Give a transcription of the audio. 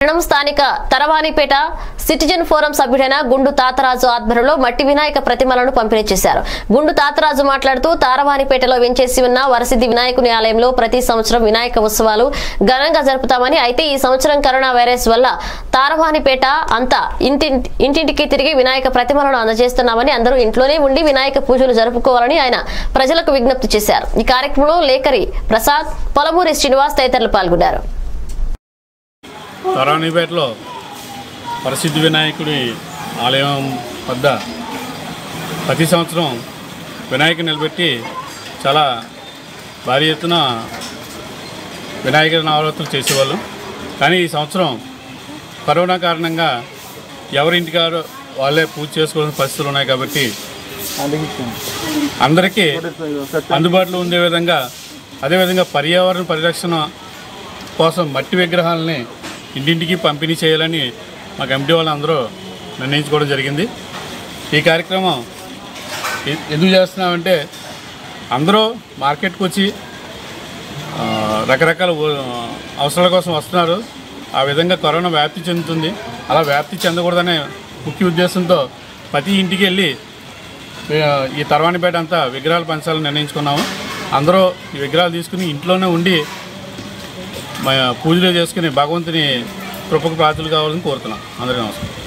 పట్టణం స్థానిక తరవానిపేట citizen forum సభ్యుడైన గుండు తాతరాజు ఆధ్వర్యంలో మట్టి వినాయక ప్రతిమలను పంపిణీ చేశారు గుండు తాతరాజు మాట్లాడుతూ తారవానిపేటలో వెంచేసి ఉన్న వరసిద్ధి వినాయకుని ఆలయంలో ప్రతి సంవత్సరం వినాయక ఉత్సవాలు ఘనంగా జరుపుతామని అయితే ఈ సంవత్సరం కరోనా వైరస్ వల్ల తారవానిపేట అంతా ఇంటి ఇంటింటికి తిరిగి వినాయక ప్రతిమలను అందజేస్తున్నామని అందరూ ఇంట్లోనే ఉండి వినాయక పూజలు జరుపుకోవాలని ఆయన ప్రజలకు విజ్ఞప్తి చేశారు ఈ కార్యక్రమంలో లేఖరి ప్రసాద్ పొలమూరి శ్రీనివాస్ తదితరులు పాల్గొన్నారు తరానిపేటలో ప్రసిద్ధి వినాయకుడి ఆలయం వద్ద ప్రతి సంవత్సరం వినాయకుని నిలబెట్టి చాలా భారీ ఎత్తున వినాయక నవరాత్రులు చేసేవాళ్ళు కానీ ఈ సంవత్సరం కరోనా కారణంగా ఎవరింటికారు వాళ్ళే పూజ చేసుకోవాల్సిన పరిస్థితులు ఉన్నాయి కాబట్టి అందరికీ అందుబాటులో ఉండే విధంగా అదేవిధంగా పర్యావరణ పరిరక్షణ కోసం మట్టి విగ్రహాలని ఇంటింటికి పంపిణీ చేయాలని మా కమిటీ వాళ్ళందరూ నిర్ణయించుకోవడం జరిగింది ఈ కార్యక్రమం ఎ- ఎందుకు చేస్తున్నామంటే అందరూ మార్కెట్కి వచ్చి ఆ, రకరకాల ఊ- అవసరాల కోసం వస్తున్నారు ఆ విధంగా కరోనా వ్యాప్తి చెందుతుంది అలా వ్యాప్తి చెందకూడదనే ముఖ్య ఉద్దేశంతో ప్రతి ఇంటికి వెళ్ళి ఆ, ఈ తర్వానిపేట అంతా విగ్రహాలు పంచాలని నిర్ణయించుకున్నాము అందరూ ఈ విగ్రహాలు తీసుకుని ఇంట్లోనే ఉండి మ- పూజలు చేసుకుని భగవంతుని కృపకు ప్రాతులు కావాలని కోరుతున్నాం అందరికీ నమస్కారం